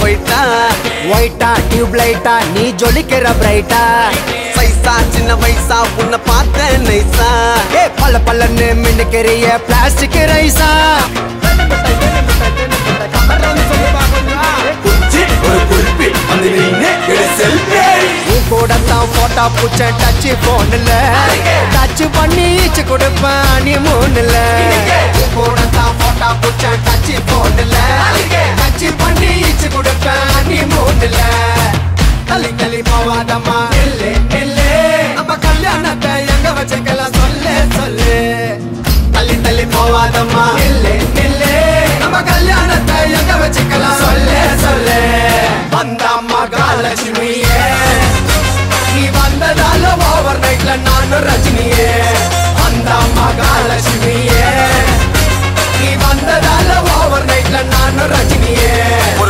ஒயிட்டா ஒயிட்டா டியூப் லைட்டா நீ ஜொலிக்கிற பிரைட்டா சைஸா சின்ன வயசா உன்னை பார்த்தேன் நைஸா ஏ பல்ல பல்லன்னு மின்னுக்கிறிய பிளாஸ்டிக் ரைஸா குச்சி ஒரு குறிப்பி வந்து நின்று எடு செல்ஃபி உன் கூட தான் போட்டா பூச்ச டச் போன்ல டச் பண்ணி ஈச்சு கொடுப்பேன் நீ மூணுல உன் கூட தான் போட்டா பூச்ச டச் போன்ல டச் பண்ணி ஈச்சு கொடுப்பேன் நீ மூணுல தள்ளி தள்ளி போவாதம்மா நில்லு நில்லு நம்ம கல்யாணத்தை எங்க வச்சுக்கலாம் சொல்லு சொல்லு தள்ளி தள்ளி போவாதம்மா நில்லு நில்லு நம்ம கல்யாணத்தை எங்க வச்சுக்கலாம் சொல்லு சொல்லு வந்த மகாலட்சுமியே நீ வந்ததால ஓவர் நைட்ல நானும் ரஜினியே அந்த மகாலட்சுமியே நீ வந்ததால ஓவர் நைட்ல நானும் ரஜினியே ஒரு